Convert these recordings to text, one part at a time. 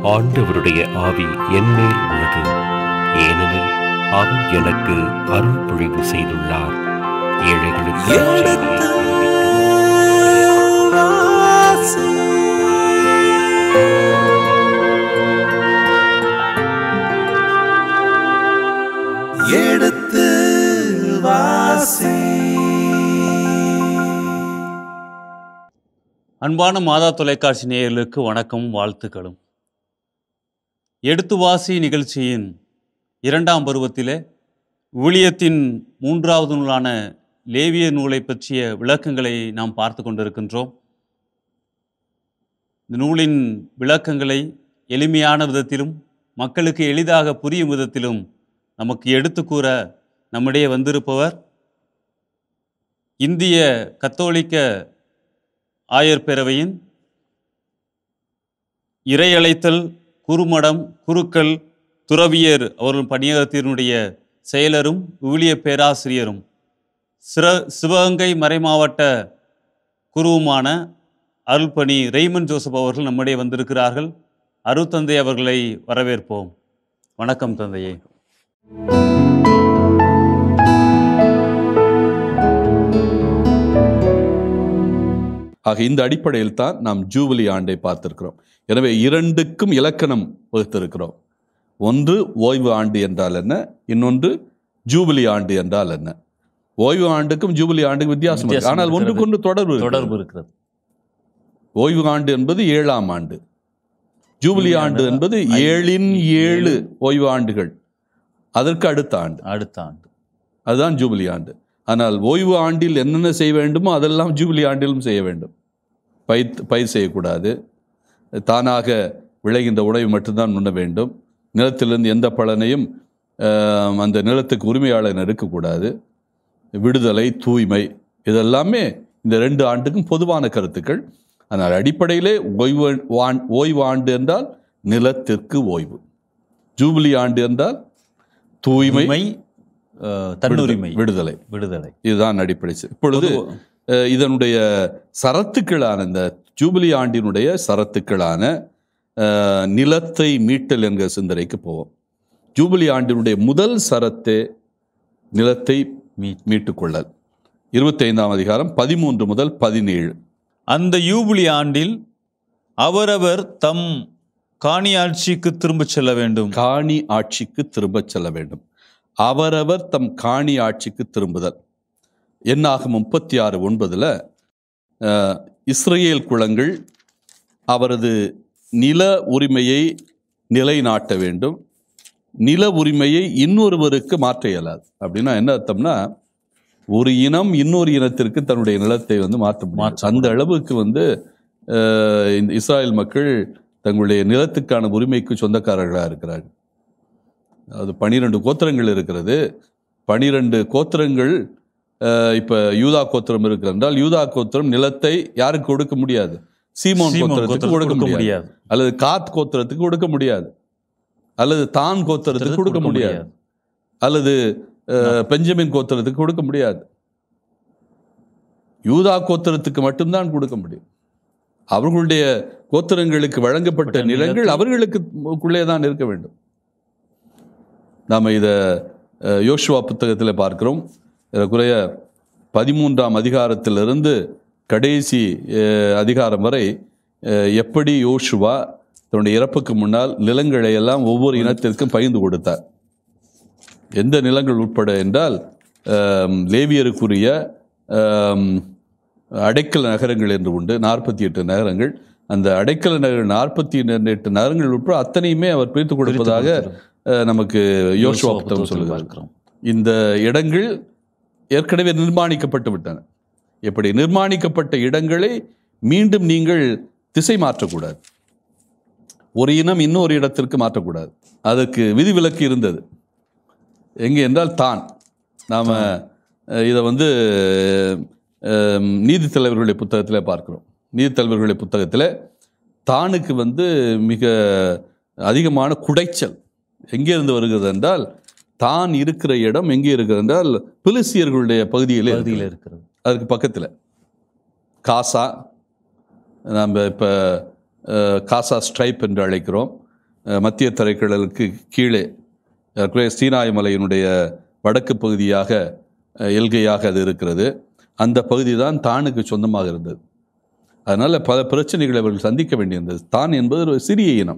ஆண்டவருடைய ஆவி என்மேல் உள்ளது ஏனெனில் அவர் எனக்கு அருள் பொழிவு செய்துள்ளார் ஏழைகளுக்கு எடுத்து வாசி. எடுத்து வாசி அன்பான மாதா தொலைக்காட்சி நேயர்களுக்கு வணக்கம் வாழ்த்துக்களும் எடுத்து வாசி நிகழ்ச்சியின் இரண்டாம் பருவத்திலே ஊழியத்தின் மூன்றாவது நூலான லேவிய நூலை பற்றிய விளக்கங்களை நாம் பார்த்து கொண்டிருக்கின்றோம் இந்த நூலின் விளக்கங்களை எளிமையான விதத்திலும் மக்களுக்கு எளிதாக புரியும் விதத்திலும் நமக்கு எடுத்து கூற நம்மிடையே வந்திருப்பவர் இந்திய கத்தோலிக்க ஆயர் பேரவையின் இறையழைத்தல் குறுமடம் குருக்கள் துறவியர் அவர்கள் பணியகத்தினுடைய செயலரும் ஊழிய பேராசிரியரும் சிற சிவகங்கை மறைமாவட்ட குருவுமான அருள்பணி ரெய்மன் ஜோசப் அவர்கள் நம்முடைய வந்திருக்கிறார்கள் அருத்தந்தை அவர்களை வரவேற்போம் வணக்கம் தந்தையே ஆக இந்த அடிப்படையில் தான் நாம் ஜூபிலி ஆண்டை பார்த்திருக்கிறோம் எனவே இரண்டுக்கும் இலக்கணம் வகுத்திருக்கிறோம் ஒன்று ஓய்வு ஆண்டு என்றால் என்ன இன்னொன்று ஜூபிலி ஆண்டு என்றால் என்ன ஓய்வு ஆண்டுக்கும் ஜூபிலி ஆண்டுக்கும் வித்தியாசம் இருக்கு. வித்தியாசம் ஆனால் இருக்கிறது. ஒன்றுக்கொன்று தொடர்பு இருக்கிறது. தொடர்பு இருக்கிறது ஓய்வு ஆண்டு என்பது ஏழாம் ஆண்டு ஜூபிலி ஆண்டு என்பது ஏழின் ஏழு ஓய்வு ஆண்டுகள் அதற்கு அடுத்த ஆண்டு அடுத்த ஆண்டு அதுதான் ஜூபிலி ஆண்டு ஆனால் ஓய்வு ஆண்டில் என்னென்ன செய்ய வேண்டுமோ அதெல்லாம் ஜூபிலி ஆண்டிலும் செய்ய வேண்டும் பயிர் பயிர் செய்யக்கூடாது தானாக விளைகின்ற உணவை மட்டும்தான் உண்ண வேண்டும் நிலத்திலிருந்து எந்த பலனையும் ஆஹ், அந்த நிலத்துக்கு உரிமையாளர் இருக்கக்கூடாது விடுதலை தூய்மை இதெல்லாமே இந்த ரெண்டு ஆண்டுக்கும் பொதுவான கருத்துக்கள் ஆனால் அடிப்படையிலே ஓய்வு ஆண்- ஓய்வு ஆண்டு என்றால் நிலத்திற்கு ஓய்வு ஜூபிலி ஆண்டு என்றால் தூய்மை உரிமை அஹ், தன்னுரிமை விடுதலை விடுதலை இதுதான் அடிப்படை சி- இப்பொழுது அஹ், இதனுடைய சரத்துக்களான இந்த ஜூபிலி ஆண்டினுடைய சரத்துக்களான அஹ், நிலத்தை மீட்டல் என்கிற சிந்தனைக்கு போவோம் ஜூபிலி ஆண்டினுடைய முதல் சரத்தே நிலத்தை மீ- மீட்டுக்கொள்ளல் இருபத்தைந்தாம் அதிகாரம் பதிமூன்று முதல் பதினேழு அந்த யூபிலி ஆண்டில் அவரவர் தம் காணி ஆட்சிக்கு திரும்பச் செல்ல வேண்டும் காணி ஆட்சிக்கு திரும்பச் செல்ல வேண்டும் அவரவர் தம் காணி ஆட்சிக்கு திரும்புதல் என்னாகும் முப்பத்தி ஆறு ஒன்பதுல அஹ், இஸ்ரேல் குலங்கள் அவரது நில உரிமையை நிலைநாட்ட வேண்டும் நில உரிமையை இன்னொருவருக்கு மாற்ற இயலாது அப்படின்னா என்ன அர்த்தம்னா ஒரு இனம் இன்னொரு இனத்திற்கு தன்னுடைய நிலத்தை வந்து மாற்ற முடியும் மாற்ற அந்த அளவுக்கு வந்து அஹ், இந்த இஸ்ராயல் மக்கள் தங்களுடைய நிலத்துக்கான உரிமைக்கு சொந்தக்காரர்களாக இருக்கிறார்கள் அது பனிரெண்டு கோத்திரங்கள் இருக்கிறது பனிரெண்டு கோத்திரங்கள் அஹ், இப்ப யூதா கோத்திரம் இருக்கிறது என்றால் யூதா கோத்திரம் நிலத்தை யாருக்கு கொடுக்க முடியாது சீமோன் சீமோன் கோத்திரத்துக்கு கோத்திரத்துக்கு கொடுக்க முடியாது அல்லது காத் கோத்திரத்துக்கு கொடுக்க முடியாது அல்லது தான் கோத்திரத்துக்கு கொடுக்க முடியாது அல்லது அஹ், பெஞ்சமின் கோத்திரத்துக்கு கொடுக்க முடியாது யூதா கோத்திரத்துக்கு மட்டும்தான் கொடுக்க முடியும் அவர்களுடைய கோத்திரங்களுக்கு வழங்கப்பட்ட பட்ட நிலங்கள் நிலத்தை- அவர்களுக்குள்ளே தான் இருக்க வேண்டும் நாம் இதை யோசுவா புத்தகத்தில் பார்க்கிறோம் குறைய பதிமூன்றாம் அதிகாரத்திலிருந்து கடைசி அஹ், அதிகாரம் வரை அஹ், எப்படி யோசுவா தன்னுடைய இறப்புக்கு முன்னால் நிலங்களை எல்லாம் ஒவ்வொரு இனத்திற்கும் பகிர்ந்து கொடுத்தார் எந்த நிலங்கள் உட்பட என்றால் ஆம், லேவியருக்குரிய ஆம், அடைக்கல நகரங்கள் என்று உண்டு நாற்பத்தி எட்டு நகரங்கள் அந்த அடைக்கல நகர் நாற்பத்தி எட்டு நகரங்கள் உட்பட அத்தனையுமே அவர் பிரித்து கொடுப்பதாக அஹ், நமக்கு யோசுவா புத்தகம் சொல்லுகிறார் பார்க்கிறோம் இந்த இடங்கள் ஏற்கனவே நிர்மாணிக்கப்பட்டு விட்டன எப்படி நிர்மாணிக்கப்பட்ட இடங்களை மீண்டும் நீங்கள் திசை மாற்றக்கூடாது ஒரு இனம் இன்னொரு இடத்திற்கு மாற்றக்கூடாது அதற்கு விதிவிலக்கு இருந்தது எங்கே என்றால் தான் நாம் இதை வந்து அஹ், நீதித்தலைவர்களுடைய புத்தகத்தில் பார்க்கிறோம் நீதித்தலைவர்களுடைய புத்தகத்தில் தானுக்கு வந்து மிக அதிகமான குடைச்சல் எங்கேருந்து வருகிறது என்றால் தான் இருக்கிற இடம் எங்கே இருக்கிறது என்றால் பிலிஸ்தியர்களுடைய பகுதியிலே பகுதியில் இருக்கிறது. இருக்கிறது அதுக்கு பக்கத்தில் காசா நம்ம இப்போ காசா ஸ்ட்ரைப் என்று அழைக்கிறோம் அஹ், மத்திய தரைக்கடலுக்கு கீழே ஏற்கனவே சீனாய் மலையினுடைய வடக்கு பகுதியாக அஹ், எல்கையாக அது இருக்கிறது அந்த பகுதி தான் தானுக்கு சொந்தமாக இருந்தது அதனால் பல பிரச்சனைகளை அவர்கள் சந்திக்க வேண்டியிருந்தது தான் என்பது ஒரு சிறிய இனம்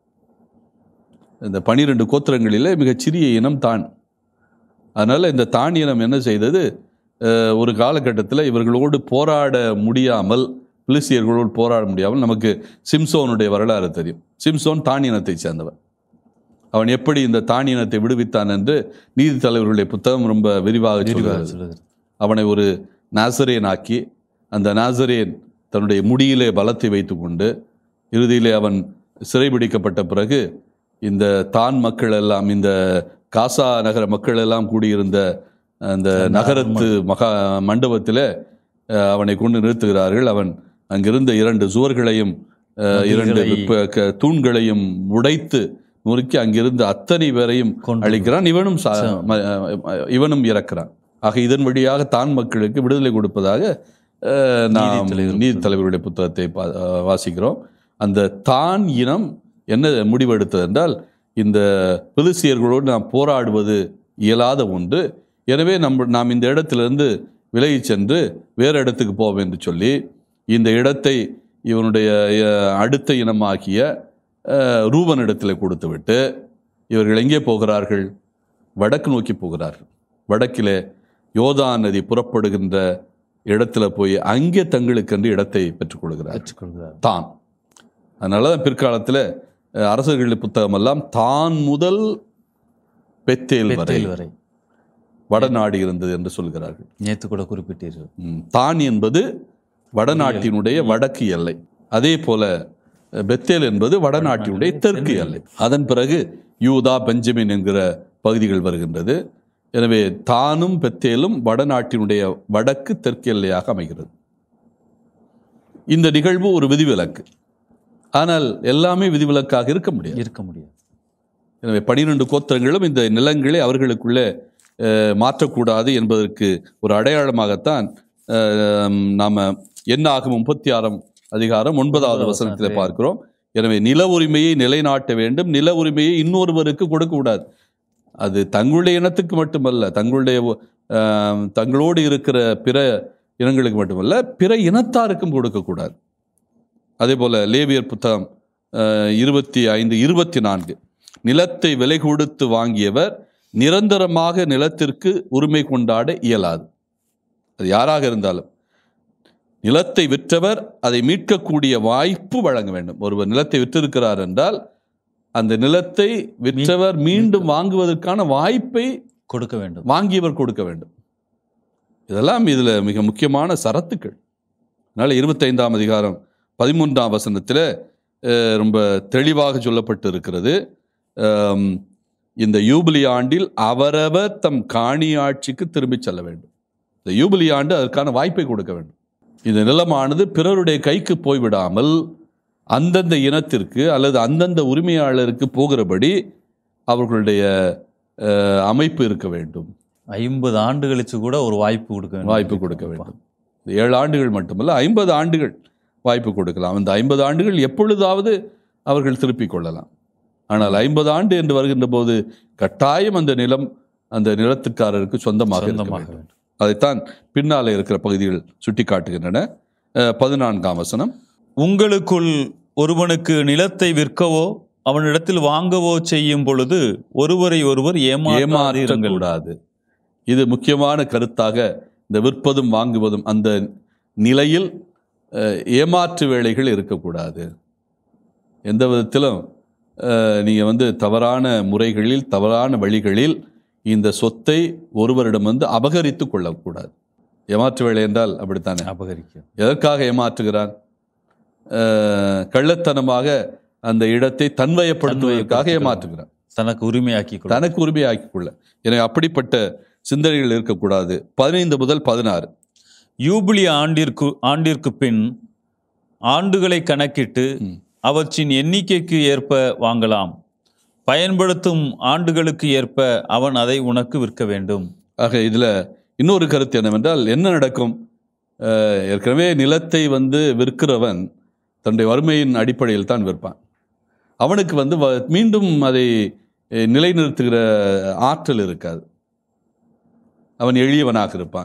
இந்த பனிரெண்டு கோத்திரங்களிலே மிகச் சிறிய இனம் தான் அதனால் இந்த தான் இனம் என்ன செய்தது அஹ், ஒரு காலகட்டத்தில் இவர்களோடு போராட முடியாமல் பிலிசியர்களோடு போராட முடியாமல் நமக்கு சிம்சோனுடைய வரலாறு தெரியும் சிம்சோன் தான் இனத்தை சேர்ந்தவன் அவன் எப்படி இந்த தான் இனத்தை விடுவித்தான் என்று நீதி தலைவர்களுடைய புத்தகம் ரொம்ப விரிவாக சொல்கிறது சொல்லுகிறது அவனை ஒரு நாசரேன் ஆக்கி அந்த நாசரேன் தன்னுடைய முடியிலே பலத்தை வைத்துக்கொண்டு இறுதியிலே அவன் சிறைபிடிக்கப்பட்ட பிறகு இந்த தான் மக்கள் எல்லாம் இந்த காசா நகர மக்கள் எல்லாம் கூடியிருந்த அந்த நகரத்து மகா மண்டபத்தில் அவனை கொண்டு நிறுத்துகிறார்கள் அவன் அங்கிருந்த இரண்டு சுவர்களையும் அஹ், இரண்டு மதில்களை- ப- க- தூண்களையும் உடைத்து நொறுக்கி அங்கிருந்த அத்தனை பேரையும் கொன்று. அழிக்கிறான் இவனும் சா- ம- அஹ், இவனும் இறக்கிறான் ஆக இதன் வழியாக தான் மக்களுக்கு விடுதலை கொடுப்பதாக அஹ், நாம் நீதித்தலைவர் நீதி தலைவருடைய புத்தகத்தை பா- அஹ், வாசிக்கிறோம் அந்த தான் இனம் என்ன முடிவெடுத்தது என்றால் இந்த பிலிசியர்களோடு நாம் போராடுவது இயலாத ஒன்று எனவே நம்ம நாம் இந்த இடத்திலிருந்து விலகிச் சென்று வேறு இடத்துக்கு போவோம் என்று சொல்லி இந்த இடத்தை இவனுடைய அஹ், அடுத்த இனமாகிய அஹ், ரூபனிடத்தில் கொடுத்துவிட்டு இவர்கள் எங்கே போகிறார்கள் வடக்கு நோக்கி போகிறார்கள் வடக்கிலே யோதான் நதி புறப்படுகின்ற இடத்துல போய் அங்கே தங்களுக்கென்று இடத்தை பெற்றுக்கொள்கிறார்கள் பெற்றுக்கொள்கிறார் தான் அதனால தான் பிற்காலத்தில் அஹ், அரசர்கள் புத்தகமெல்லாம் தான் முதல் பெத்தேல் வரை பெத்தேல் வரை வடநாடு இருந்தது என்று சொல்கிறார்கள் நேத்து கூட குறிப்பிட்டீர்கள் ம், தான் என்பது வடநாட்டினுடைய வடக்கு எல்லை அதே போல அஹ், பெத்தேல் என்பது வடநாட்டினுடைய தெற்கு எல்லை அதன் பிறகு யூதா பெஞ்சமின் என்கிற பகுதிகள் வருகின்றது எனவே தானும் பெத்தேலும் வடநாட்டினுடைய வடக்கு தெற்கு எல்லையாக அமைகிறது இந்த நிகழ்வு ஒரு விதிவிலக்கு ஆனால் எல்லாமே விதிவிலக்காக இருக்க முடியாது இருக்க முடியாது எனவே பனிரெண்டு கோத்திரங்களும் இந்த நிலங்களை அவர்களுக்குள்ளே அஹ், மாற்றக்கூடாது என்பதற்கு ஒரு அடையாளமாகத்தான் அஹ், நாம என்ன ஆகும் முப்பத்தி ஆறாம் அதிகாரம் ஒன்பதாவது வசனத்தில் பார்க்கிறோம் எனவே நில உரிமையை நிலைநாட்ட வேண்டும் நில உரிமையை இன்னொருவருக்கு கொடுக்கக்கூடாது அது தங்களுடைய இனத்துக்கு மட்டுமல்ல தங்களுடைய அஹ், தங்களோடு இருக்கிற பிற இனங்களுக்கு மட்டுமல்ல பிற இனத்தாருக்கும் கொடுக்கக்கூடாது அதே போல லேவியர் புத்தகம் அஹ், இருபத்தி ஐந்து இருபத்தி நான்கு நிலத்தை விலை கொடுத்து வாங்கியவர் நிரந்தரமாக நிலத்திற்கு உரிமை கொண்டாட இயலாது அது யாராக இருந்தாலும் நிலத்தை விற்றவர் அதை மீட்கக்கூடிய வாய்ப்பு வழங்க வேண்டும் ஒருவர் நிலத்தை விற்றிருக்கிறார் என்றால் அந்த நிலத்தை விற்றவர் மீண்டும் வாங்குவதற்கான வாய்ப்பை கொடுக்க வேண்டும் வாங்கியவர் கொடுக்க வேண்டும் இதெல்லாம் இதில் மிக முக்கியமான சரத்துக்கள் அதனால் இருபத்தைந்தாம் அதிகாரம் பதிமூன்றாம் வசனத்தில் அஹ், ரொம்ப தெளிவாக சொல்லப்பட்டு இருக்கிறது அம், இந்த யூபிலி ஆண்டில் அவரவர் தம் காணி ஆட்சிக்கு திரும்பிச் செல்ல வேண்டும் இந்த யூபிலி ஆண்டு அதற்கான வாய்ப்பை கொடுக்க வேண்டும் இந்த நிலமானது பிறருடைய கைக்கு போய்விடாமல் அந்தந்த இனத்திற்கு அல்லது அந்தந்த உரிமையாளருக்கு போகிறபடி அவர்களுடைய அஹ், அமைப்பு இருக்க வேண்டும் ஐம்பது ஆண்டு கழிச்சு கூட ஒரு வாய்ப்பு கொடுக்க வேண்டும் வாய்ப்பு கொடுக்க வேண்டும் இது ஏழு ஆண்டுகள் மட்டுமல்ல ஐம்பது ஆண்டுகள் வாய்ப்பு கொடுக்கலாம் அந்த ஐம்பது ஆண்டுகள் எப்பொழுதாவது அவர்கள் திருப்பிக் கொள்ளலாம் ஆனால் ஐம்பது ஆண்டு என்று வருகின்ற போது கட்டாயம் அந்த நிலம் அந்த நிலத்துக்காரருக்கு சொந்தமாக இருக்க சொந்தமாக வேண்டும் வேண்டும் அதைத்தான் பின்னாலே இருக்கிற பகுதிகள் சுட்டி காட்டுகின்றன அஹ், பதினான்காம் வசனம் உங்களுக்குள் ஒருவனுக்கு நிலத்தை விற்கவோ அவனிடத்தில் வாங்கவோ செய்யும் பொழுது ஒருவரை ஒருவர் ஏமாற்றாதீர்கள் ஏமாற்றக்கூடாது இது முக்கியமான கருத்தாக இந்த விற்பதும் வாங்குவதும் அந்த நிலையில் அஹ், ஏமாற்று வேலைகள் இருக்கக்கூடாது எந்த விதத்திலும் நீங்கள் வந்து தவறான முறைகளில் தவறான வழிகளில் இந்த சொத்தை ஒருவரிடம் வந்து அபகரித்து கொள்ளக்கூடாது ஏமாற்று வேலை என்றால் அப்படித்தானே அபகரிக்க எதற்காக ஏமாற்றுகிறான் அஹ், கள்ளத்தனமாக அந்த இடத்தை தன்வயப்படுத்துவதற்காக ஏமாற்றுகிறான் தனக்கு உரிமையாக்கி கொள்ள தனக்கு உரிமையாக்கிக் கொள்ள எனவே அப்படிப்பட்ட சிந்தனைகள் இருக்கக்கூடாது பதினைந்து முதல் பதினாறு யூபிலி ஆண்டிற்கு ஆண்டிற்கு பின் ஆண்டுகளை கணக்கிட்டு ம். அவற்றின் எண்ணிக்கைக்கு ஏற்ப வாங்கலாம் பயன்படுத்தும் ஆண்டுகளுக்கு ஏற்ப அவன் அதை உனக்கு விற்க வேண்டும் ஆக இதில் இன்னொரு கருத்து என்னவென்றால் என்ன நடக்கும் அஹ், ஏற்கனவே நிலத்தை வந்து விற்கிறவன் தன்னுடைய வறுமையின் அடிப்படையில் தான் விற்பான் அவனுக்கு வந்து வ- மீண்டும் அதை அஹ், நிலைநிறுத்துகிற ஆற்றல் இருக்காது அவன் எளியவனாக இருப்பான்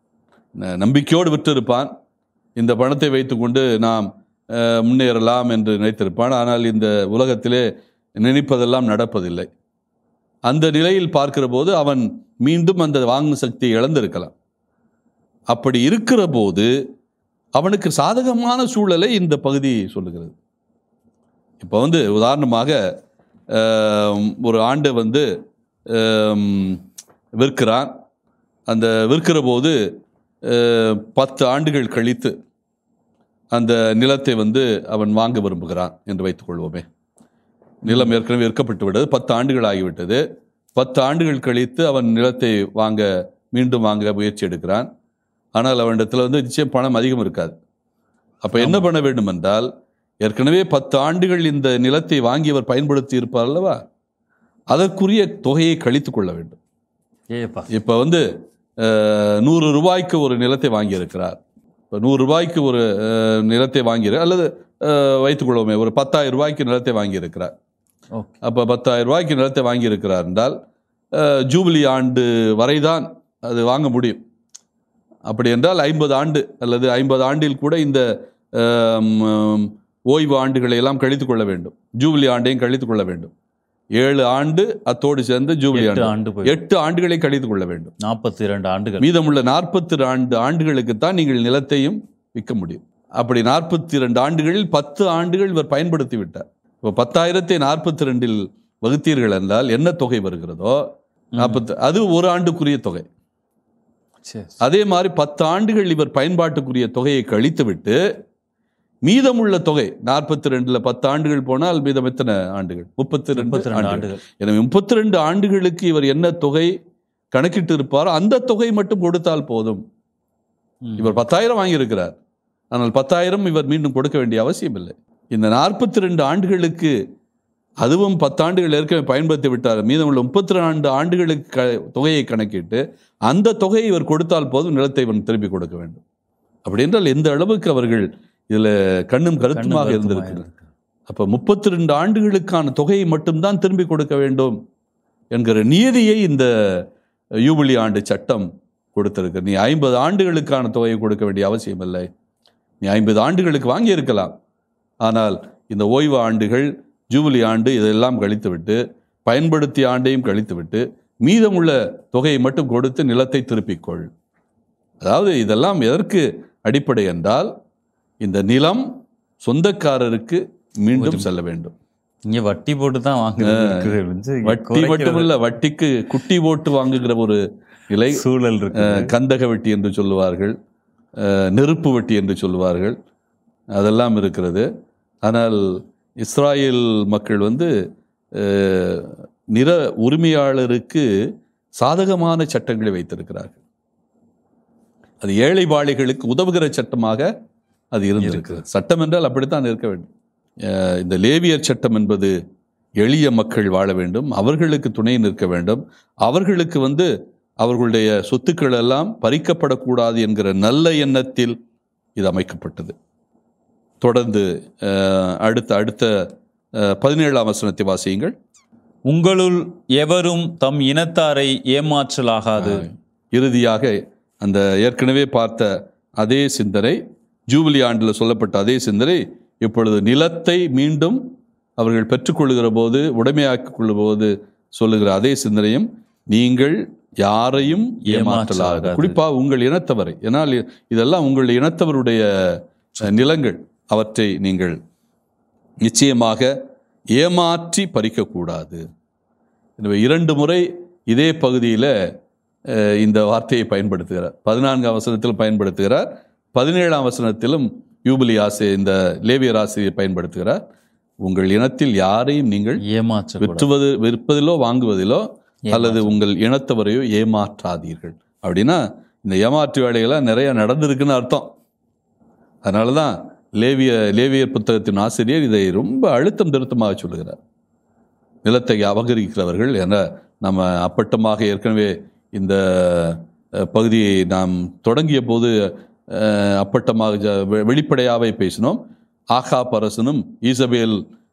ந- நம்பிக்கையோடு விட்டிருப்பான் இந்த பணத்தை வைத்துக்கொண்டு நாம் அஹ், முன்னேறலாம் என்று நினைத்திருப்பான் ஆனால் இந்த உலகத்திலே நினைப்பதெல்லாம் நடப்பதில்லை அந்த நிலையில் பார்க்கிற போது அவன் மீண்டும் அந்த வாங்கும் சக்தியை இழந்திருக்கலாம் அப்படி இருக்கிற போது அவனுக்கு சாதகமான சூழலை இந்த பகுதி சொல்லுகிறது இப்போ வந்து உதாரணமாக ஆம், ஒரு ஆண்டு வந்து ஆம், விற்கிறான் அந்த விற்கிற போது அஹ், பத்து ஆண்டுகள் கழித்து அந்த நிலத்தை வந்து அவன் வாங்க விரும்புகிறான் என்று வைத்துக்கொள்வோமே நிலம் ஏற்கனவே விற்கப்பட்டு விட்டது பத்து ஆண்டுகள் ஆகிவிட்டது பத்து ஆண்டுகள் கழித்து அவன் நிலத்தை வாங்க மீண்டும் வாங்க முயற்சி எடுக்கிறான் ஆனால் அவனிடத்தில் வந்து நிச்சயம் பணம் அதிகம் இருக்காது அப்போ என்ன பண்ண வேண்டும் என்றால் ஏற்கனவே பத்து ஆண்டுகள் இந்த நிலத்தை வாங்கி அவர் பயன்படுத்தி இருப்பார் அல்லவா அதற்குரிய தொகையை கழித்து கொள்ள வேண்டும் ஏப்பா இப்போ வந்து அஹ், நூறு ரூபாய்க்கு ஒரு நிலத்தை வாங்கியிருக்கிறார் இப்போ நூறு ரூபாய்க்கு ஒரு அஹ், நிலத்தை வாங்கியிரு அல்லது அஹ், வைத்துக்கொள்வோமே ஒரு பத்தாயிரம் ரூபாய்க்கு நிலத்தை வாங்கியிருக்கிறார் ஓகே அப்போ பத்தாயிரம் ரூபாய்க்கு நிலத்தை வாங்கியிருக்கிறார் என்றால் அஹ், ஜூபிலி ஆண்டு வரைதான் அது வாங்க முடியும் அப்படி என்றால் ஐம்பது ஆண்டு அல்லது ஐம்பது ஆண்டில் கூட இந்த அஹ், ம், ஓய்வு ஆண்டுகளை எல்லாம் கழித்து கொள்ள வேண்டும் ஜூபிலி ஆண்டையும் கழித்து கொள்ள வேண்டும் ஏழு ஆண்டு அத்தோடு சேர்ந்து ஜூபிலி எட்டு ஆண்டு ஆண்டு போய் எட்டு ஆண்டுகளை கழித்து கொள்ள வேண்டும் நாற்பத்தி இரண்டு ஆண்டுகள் மீதமுள்ள நாற்பத்தி ரெண்டு ஆண்டுகளுக்கு தான் நீங்கள் நிலத்தையும் விற்க முடியும் அப்படி நாற்பத்தி ரெண்டு ஆண்டுகளில் பத்து ஆண்டுகள் இவர் பயன்படுத்தி விட்டார் இப்போ பத்தாயிரத்தை நாற்பத்தி ரெண்டில் வகுத்தீர்கள் என்றால் என்ன தொகை வருகிறதோ நாற்பத்து அது ஒரு ஆண்டுக்குரிய தொகை சரி அதே மாதிரி பத்து ஆண்டுகள் இவர் பயன்பாட்டுக்குரிய தொகையை கழித்துவிட்டு மீதமுள்ள தொகை நாற்பத்தி ரெண்டுல பத்து ஆண்டுகள் போனால் மீதம் எத்தனை ஆண்டுகள் முப்பத்தி ரெண்டு முப்பத்தி ரெண்டு ஆண்டுகள் ஆண்டுகள் எனவே முப்பத்தி ரெண்டு ஆண்டுகளுக்கு இவர் என்ன தொகை கணக்கிட்டு இருப்பாரோ அந்த தொகை மட்டும் கொடுத்தால் போதும் ம். இவர் பத்தாயிரம் வாங்கியிருக்கிறார் ஆனால் பத்தாயிரம் இவர் மீண்டும் கொடுக்க வேண்டிய அவசியம் இல்லை இந்த நாற்பத்தி ரெண்டு ஆண்டுகளுக்கு அதுவும் பத்தாண்டுகள் ஏற்கனவே பயன்படுத்தி விட்டார் மீதமுள்ள முப்பத்தி ரெண்டு ஆண்டுகளுக்கு க தொகையை கணக்கிட்டு அந்த தொகையை இவர் கொடுத்தால் போதும் நிலத்தை இவன் திருப்பி கொடுக்க வேண்டும் அப்படி என்றால் எந்த அளவுக்கு அவர்கள் இதில் கண்ணும் கருத்துமாக கண்ணும் இருந்திருக்கிறது கருத்துமாக அப்போ முப்பத்தி ரெண்டு ஆண்டுகளுக்கான தொகையை மட்டும்தான் திரும்பி கொடுக்க வேண்டும் என்கிற நியதியை இந்த யூபிலி ஆண்டு சட்டம் கொடுத்திருக்கு நீ ஐம்பது ஆண்டுகளுக்கான தொகையை கொடுக்க வேண்டிய அவசியம் இல்லை நீ ஐம்பது ஆண்டுகளுக்கு வாங்கியிருக்கலாம் ஆனால் இந்த ஓய்வு ஆண்டுகள் ஜூபிலி ஆண்டு இதெல்லாம் கழித்துவிட்டு பயன்படுத்திய ஆண்டையும் கழித்துவிட்டு மீதமுள்ள தொகையை மட்டும் கொடுத்து நிலத்தை திருப்பிக் கொள் அதாவது இதெல்லாம் எதற்கு அடிப்படை என்றால் இந்த நிலம் சொந்தக்காரருக்கு மீண்டும் செல்ல வேண்டும் இங்க வட்டி போட்டு தான் வாங்குறது வட்டி மட்டுமல்ல வட்டிக்கு குட்டி போட்டு வாங்குகிற ஒரு நிலை சூழல் இருக்கு அஹ், கந்தக வட்டி என்று சொல்லுவார்கள் அஹ், நெருப்பு வட்டி என்று சொல்லுவார்கள் அதெல்லாம் இருக்கிறது ஆனால் இஸ்ராயேல் மக்கள் வந்து அஹ், நிற உரிமையாளருக்கு சாதகமான சட்டங்களை வைத்திருக்கிறார்கள் அது ஏழை வாளிகளுக்கு உதவுகிற சட்டமாக அது இருந்திருக்கிறது சட்டம் என்றால் அப்படித்தான் இருக்க வேண்டும் அஹ், இந்த லேவியர் சட்டம் என்பது எளிய மக்கள் வாழ வேண்டும் அவர்களுக்கு துணை நிற்க வேண்டும் அவர்களுக்கு வந்து அவர்களுடைய சொத்துக்கள் எல்லாம் பறிக்கப்படக்கூடாது என்கிற நல்ல எண்ணத்தில் இது அமைக்கப்பட்டது தொடர்ந்து அஹ், அடுத்த அடுத்த அஹ், பதினேழாம் வசனத்தை வாசியுங்கள் உங்களுள் எவரும் தம் இனத்தாரை ஏமாற்றலாகாது இறுதியாக அந்த ஏற்கனவே பார்த்த அதே சிந்தனை ஜூபிலி ஆண்டில் சொல்லப்பட்ட அதே சிந்தனை இப்பொழுது நிலத்தை மீண்டும் அவர்கள் பெற்றுக்கொள்ளுகிற போது உடைமையாக்கிக் கொள்ளும் போது சொல்லுகிற அதே சிந்தனையும் நீங்கள் யாரையும் ஏமாற்றலாக ஏமாற்றலாகாது. குறிப்பாக உங்கள் இனத்தவரை ஏன்னால் இ- இதெல்லாம் உங்கள் இனத்தவருடைய அஹ், நிலங்கள் அவற்றை நீங்கள் நிச்சயமாக ஏமாற்றி பறிக்கக்கூடாது எனவே இரண்டு முறை இதே பகுதியில் இந்த வார்த்தையை பயன்படுத்துகிறார் பதினான்காம் வசனத்தில் பயன்படுத்துகிறார் பதினேழாம் வசனத்திலும் யூபிலி ஆசை இந்த லேவியர் ஆசிரியை பயன்படுத்துகிறார் உங்கள் இனத்தில் யாரையும் நீங்கள் ஏமாற்ற விற்றுவது விற்பதிலோ வாங்குவதிலோ அல்லது உங்கள் இனத்தவரையோ ஏமாற்றாதீர்கள் அப்படின்னா இந்த ஏமாற்று வேலைகள்லாம் நிறைய நடந்திருக்குன்னு அர்த்தம் அதனால தான் லேவிய லேவியர் புத்தகத்தின் ஆசிரியர் இதை ரொம்ப அழுத்தம் திருத்தமாக சொல்லுகிறார் நிலத்தை அபகரிக்கிறவர்கள் என நம்ம அப்பட்டமாக ஏற்கனவே இந்த அஹ், பகுதியை நாம் தொடங்கிய போது அஹ், அப்பட்டமாக ஜ- வெ- வெளிப்படையாகவே பேசினோம் ஆகா பரசனும் ஈசபேல்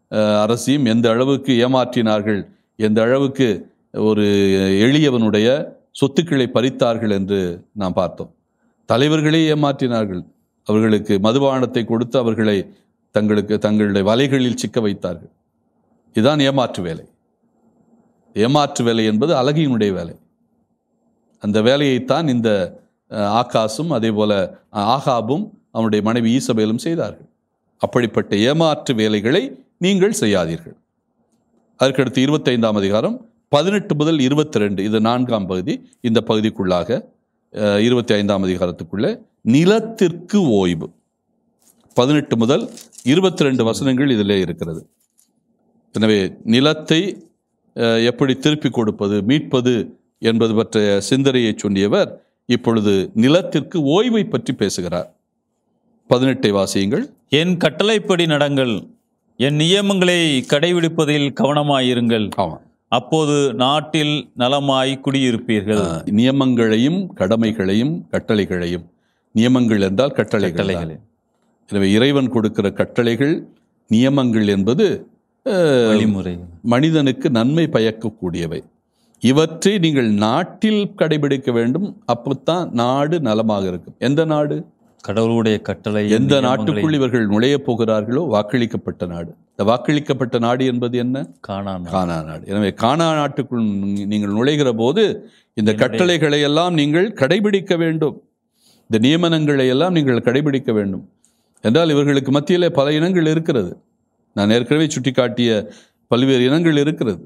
அஹ், அரசியும் எந்த அளவுக்கு ஏமாற்றினார்கள் எந்த அளவுக்கு ஒரு எளியவனுடைய சொத்துக்களை பறித்தார்கள் என்று நாம் பார்த்தோம் தலைவர்களே ஏமாற்றினார்கள் அவர்களுக்கு மதுபானத்தை கொடுத்து அவர்களை தங்களுக்கு தங்களுடைய வலைகளில் சிக்க வைத்தார்கள் இதுதான் ஏமாற்று வேலை ஏமாற்று வேலை என்பது அழகியினுடைய வேலை அந்த வேலையைத்தான் இந்த அஹ், ஆகாசும் அதே போல அஹ், ஆகாபும் அவனுடைய மனைவி ஈசபேலும் செய்தார்கள் அப்படிப்பட்ட ஏமாற்று வேலைகளை நீங்கள் செய்யாதீர்கள் அதற்கடுத்து இருபத்தைந்தாம் அதிகாரம் பதினெட்டு முதல் இருபத்தி ரெண்டு இது நான்காம் பகுதி இந்த பகுதிக்குள்ளாக அஹ், இருபத்தி ஐந்தாம் அதிகாரத்துக்குள்ள நிலத்திற்கு ஓய்வு பதினெட்டு முதல் இருபத்தி ரெண்டு வசனங்கள் இதிலே இருக்கிறது எனவே நிலத்தை அஹ், எப்படி திருப்பி கொடுப்பது மீட்பது என்பது பற்றிய சிந்தனையை சொன்னியவர் இப்பொழுது நிலத்திற்கு ஓய்வை பற்றி பேசுகிறார் பதினெட்டை வாசியுங்கள் என் கட்டளைப்படி நடங்கள் என் நியமங்களை கடைபிடிப்பதில் கவனமாயிருங்கள் ஆமாம் அப்போது நாட்டில் நலமாய் குடியிருப்பீர்கள் நியமங்களையும் கடமைகளையும் கட்டளைகளையும் நியமங்கள் என்றால் கட்டளைகள் கட்டளைகளே எனவே இறைவன் கொடுக்கிற கட்டளைகள் நியமங்கள் என்பது அஹ், வழிமுறை மனிதனுக்கு நன்மை பயக்கக்கூடியவை இவற்றை நீங்கள் நாட்டில் கடைபிடிக்க வேண்டும் அப்போத்தான் நாடு நலமாக இருக்கும் எந்த நாடு கடவுளுடைய கட்டளை எந்த நாட்டுக்குள் இவர்கள் நுழையப் போகிறார்களோ வாக்களிக்கப்பட்ட நாடு இந்த வாக்களிக்கப்பட்ட நாடு என்பது என்ன காணான் கானா நாடு எனவே கானா நாட்டுக்குள் நீ- நீங்கள் நுழைகிற போது இந்த கட்டளைகளை எல்லாம் நீங்கள் கடைபிடிக்க வேண்டும் இந்த நியமனங்களை எல்லாம் நீங்கள் கடைபிடிக்க வேண்டும் என்றால் இவர்களுக்கு மத்தியிலே பல இனங்கள் இருக்கிறது நான் ஏற்கனவே சுட்டிக்காட்டிய பல்வேறு இனங்கள் இருக்கிறது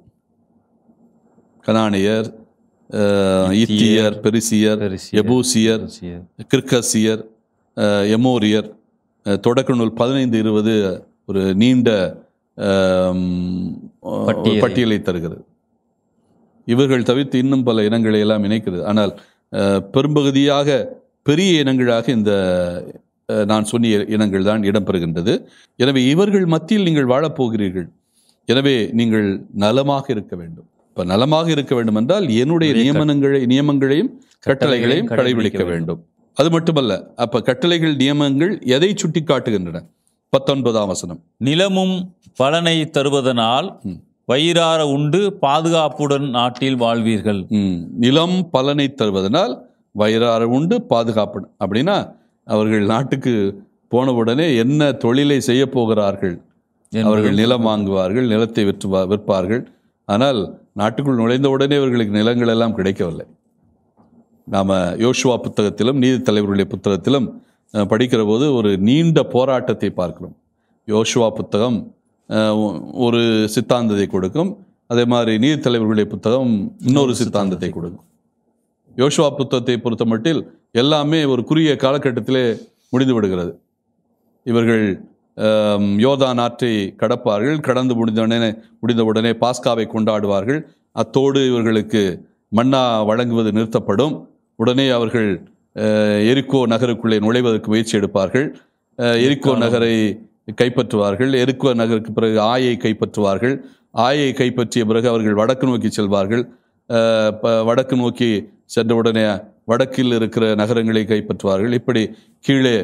கனானியர் அஹ், இத்தியர் பெரிசியர் பெரிசியர், எபூசியர் கிர்கசியர் அஹ், எமோரியர் அஹ், தொடக்க நூல் பதினைந்து இருபது ஒரு நீண்ட அம், ஒரு பட்டியலை. பட்டியலை தருகிறது இவர்கள் தவிர்த்து இன்னும் பல இனங்களை எல்லாம் இணைக்கிறது ஆனால் அஹ், பெரும்பகுதியாக பெரிய இனங்களாக இந்த அஹ், நான் சொன்னிய இனங்கள் தான் இடம்பெறுகின்றது எனவே இவர்கள் மத்தியில் நீங்கள் வாழப்போகிறீர்கள் எனவே நீங்கள் நலமாக இருக்க வேண்டும் இப்ப நலமாக இருக்க வேண்டும் என்றால் என்னுடைய நியமனங்களை நியமங்களையும் கட்டளைகளையும் கடைபிடிக்க வேண்டும் அது மட்டுமல்ல அப்ப கட்டளைகள் நியமங்கள் எதை சுட்டி காட்டுகின்றன பத்தொன்பதாம் வசனம் நிலமும் பலனை தருவதனால் ம். வயிறார உண்டு பாதுகாப்புடன் நாட்டில் வாழ்வீர்கள் ம், நிலம் பலனை தருவதனால் வயிறார உண்டு பாதுகாப்பு அப்படின்னா அவர்கள் நாட்டுக்கு போன உடனே என்ன தொழிலை செய்ய போகிறார்கள் அவர்கள் நிலம் வாங்குவார்கள் நிலத்தை விற்று விற்பார்கள் ஆனால் நாட்டுக்குள் நுழைந்த உடனே அவர்களுக்கு நிலங்கள் எல்லாம் கிடைக்கவில்லை நாம் யோசுவா புத்தகத்திலும் நீதித்தலைவர்களுடைய புத்தகத்திலும் அஹ், படிக்கிற போது ஒரு நீண்ட போராட்டத்தை பார்க்கிறோம் யோசுவா புத்தகம் அஹ், ஒ- ஒரு சித்தாந்தத்தை கொடுக்கும் அதே மாதிரி நீதித்தலைவர்களுடைய புத்தகம் இன்னொரு சித்தாந்தத்தை கொடுக்கும் யோசுவா புத்தகத்தை பொறுத்த மட்டில் எல்லாமே ஒரு குறுகிய காலகட்டத்திலே முடிந்து விடுகிறது இவர்கள் ஆம், யோர்தான் ஆற்றை கடப்பார்கள் கடந்து முடிந்தவுடனே முடிந்தவுடனே பாஸ்காவை கொண்டாடுவார்கள் அத்தோடு இவர்களுக்கு மன்னா வழங்குவது நிறுத்தப்படும் உடனே அவர்கள் அஹ், எரிக்கோ நகருக்குள்ளே நுழைவதற்கு முயற்சி எடுப்பார்கள் அஹ், எரிக்கோ நகரை கைப்பற்றுவார்கள் எரிக்கோ நகருக்கு பிறகு ஆயை கைப்பற்றுவார்கள் ஆயை கைப்பற்றிய பிறகு அவர்கள் வடக்கு நோக்கி செல்வார்கள் அஹ், ப- வடக்கு நோக்கி சென்றவுடனே வடக்கில் இருக்கிற நகரங்களை கைப்பற்றுவார்கள் இப்படி கீழே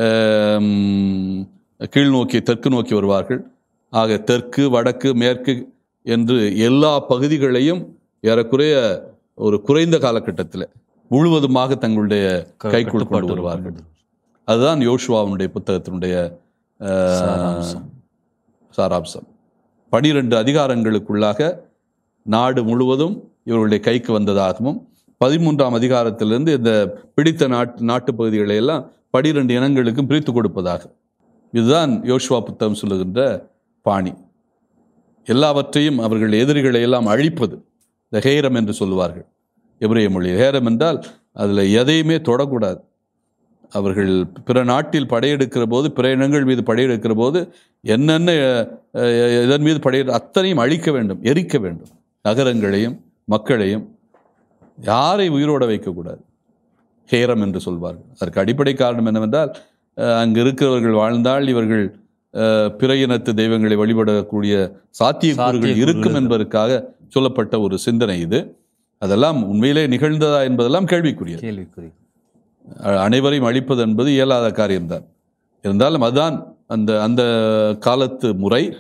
ஆம், கீழ் நோக்கி தெற்கு நோக்கி வருவார்கள் ஆக தெற்கு வடக்கு மேற்கு என்று எல்லா பகுதிகளையும் ஏறக்குறைய ஒரு குறைந்த காலகட்டத்தில் முழுவதுமாக தங்களுடைய கைக்குள் கொண்டு வருவார்கள் அதுதான் யோசுவாவுடைய புத்தகத்தினுடைய ஆஹ், சாராம்சம். சாராம்சம் பனிரெண்டு அதிகாரங்களுக்குள்ளாக நாடு முழுவதும் இவர்களுடைய கைக்கு வந்ததாகவும் பதிமூன்றாம் அதிகாரத்திலிருந்து இந்த பிடித்த நாட்டு நாட்டு பகுதிகளை எல்லாம் பனிரெண்டு இனங்களுக்கும் பிரித்து கொடுப்பதாக இதுதான் யோசுவா புத்தகம் சொல்லுகின்ற பாணி எல்லாவற்றையும் அவர்கள் எதிரிகளை எல்லாம் அழிப்பது இந்த ஹேரம் என்று சொல்லுவார்கள் எபிரேய மொழியில் ஹேரம் என்றால் அதில் எதையுமே தொடக்கூடாது அவர்கள் பிற நாட்டில் படையெடுக்கிற போது பிற இனங்கள் மீது படையெடுக்கிற போது என்னென்ன அஹ், இதன் மீது படையெடு அத்தனையும் அழிக்க வேண்டும் எரிக்க வேண்டும் நகரங்களையும் மக்களையும் யாரை உயிரோட வைக்கக்கூடாது ஹேரம் என்று சொல்வார்கள் அதற்கு அடிப்படை காரணம் என்னவென்றால் அஹ், அங்கு இருக்கிறவர்கள் வாழ்ந்தால் இவர்கள் அஹ், பிற இனத்து தெய்வங்களை வழிபடக்கூடிய சாத்தியக்கூறுகள் சாத்தியக்கூறுகள் இருக்கும் என்பதற்காக சொல்லப்பட்ட ஒரு சிந்தனை இது அதெல்லாம் உண்மையிலே நிகழ்ந்ததா என்பதெல்லாம் கேள்விக்குரியது கேள்விக்குறி அ- அனைவரையும் அழிப்பது என்பது இயலாத காரியம்தான் இருந்தாலும் அதுதான் அந்த அந்த காலத்து முறை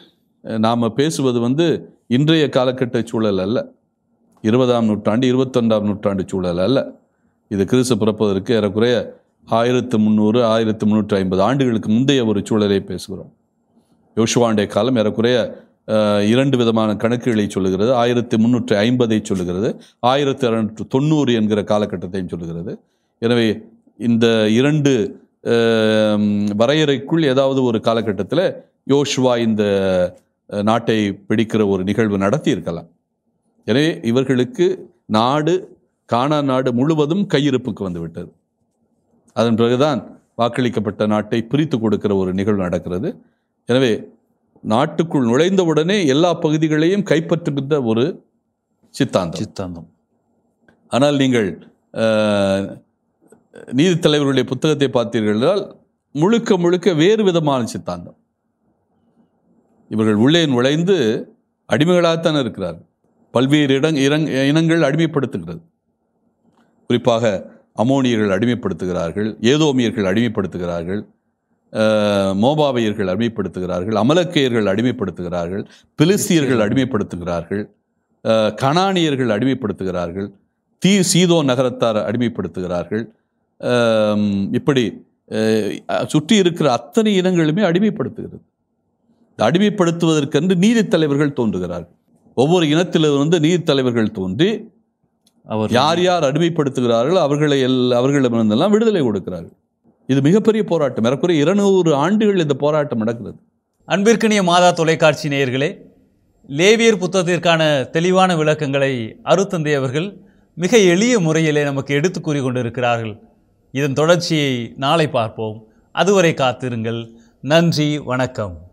நாம் பேசுவது வந்து இன்றைய காலகட்ட சூழல் அல்ல இருபதாம் நூற்றாண்டு இருபத்தொன்றாம் நூற்றாண்டு சூழல் அல்ல இது கிறிஸ்து பிறப்பதற்கு ஏறக்குறைய ஆயிரத்து முந்நூறு ஆயிரத்து முந்நூற்றி ஐம்பது ஆண்டுகளுக்கு முந்தைய ஒரு சூழலை பேசுகிறோம் யோசுவாண்டே காலம் ஏறக்குறைய அஹ், இரண்டு விதமான கணக்குகளை சொல்லுகிறது ஆயிரத்தி முந்நூற்றி ஐம்பதை சொல்லுகிறது ஆயிரத்தி அறுநூற்று தொண்ணூறு என்கிற காலகட்டத்தையும் சொல்லுகிறது எனவே இந்த இரண்டு அஹ், வரையறைக்குள் ஏதாவது ஒரு காலகட்டத்தில் யோசுவா இந்த அஹ், நாட்டை பிடிக்கிற ஒரு நிகழ்வு நடத்தி இருக்கலாம் எனவே இவர்களுக்கு நாடு கானா நாடு முழுவதும் கையிருப்புக்கு வந்துவிட்டது அதன் பிறகுதான் வாக்களிக்கப்பட்ட நாட்டை பிரித்து கொடுக்கிற ஒரு நிகழ்வு நடக்கிறது எனவே நாட்டுக்குள் நுழைந்தவுடனே எல்லா பகுதிகளையும் கைப்பற்றுகின்ற ஒரு சித்தாந்தம் சித்தாந்தம் ஆனால் நீங்கள் அஹ், நீதித் தலைவர்களுடைய புத்தகத்தை பார்த்தீர்கள் என்றால் முழுக்க முழுக்க வேறு விதமான சித்தாந்தம் இவர்கள் உள்ளே நுழைந்து அடிமைகளாகத்தான் இருக்கிறார்கள் பல்வேறு இடங் இரங் இனங்கள் அடிமைப்படுத்துகிறது குறிப்பாக அமோனியர்கள் அடிமைப்படுத்துகிறார்கள் ஏதோமியர்கள் அடிமைப்படுத்துகிறார்கள் அஹ், மோபாவியர்கள் அடிமைப்படுத்துகிறார்கள் அமலக்கையர்கள் அடிமைப்படுத்துகிறார்கள் பிலிஸ்தியர்கள் அடிமைப்படுத்துகிறார்கள் அஹ், கனானியர்கள் அடிமைப்படுத்துகிறார்கள் தீ சீதோ நகரத்தார் அடிமைப்படுத்துகிறார்கள் அம், இப்படி அஹ், சுற்றி இருக்கிற அத்தனை இனங்களுமே அடிமைப்படுத்துகிறது இந்த அடிமைப்படுத்துவதற்கென்று நீதித் தலைவர்கள் தோன்றுகிறார்கள் ஒவ்வொரு இனத்திலிருந்து நீதித் தலைவர்கள் தோன்றி அவர் யார் யார் அடிமைப்படுத்துகிறார்களோ அவர்களை எல் அவர்களிடமிருந்தெல்லாம் விடுதலை கொடுக்கிறார்கள் இது மிகப்பெரிய போராட்டம் ஏறக்குறைய இருநூறு ஆண்டுகள் இந்த போராட்டம் நடக்கிறது அன்பிற்கினிய மாதா தொலைக்காட்சி நேயர்களே லேவியர் புத்தகத்திற்கான தெளிவான விளக்கங்களை அருத்தந்தை அவர்கள் மிக எளிய முறையிலே நமக்கு எடுத்து கூறி கொண்டிருக்கிறார்கள் இதன் தொடர்ச்சியை நாளை பார்ப்போம் அதுவரை காத்திருங்கள் நன்றி வணக்கம்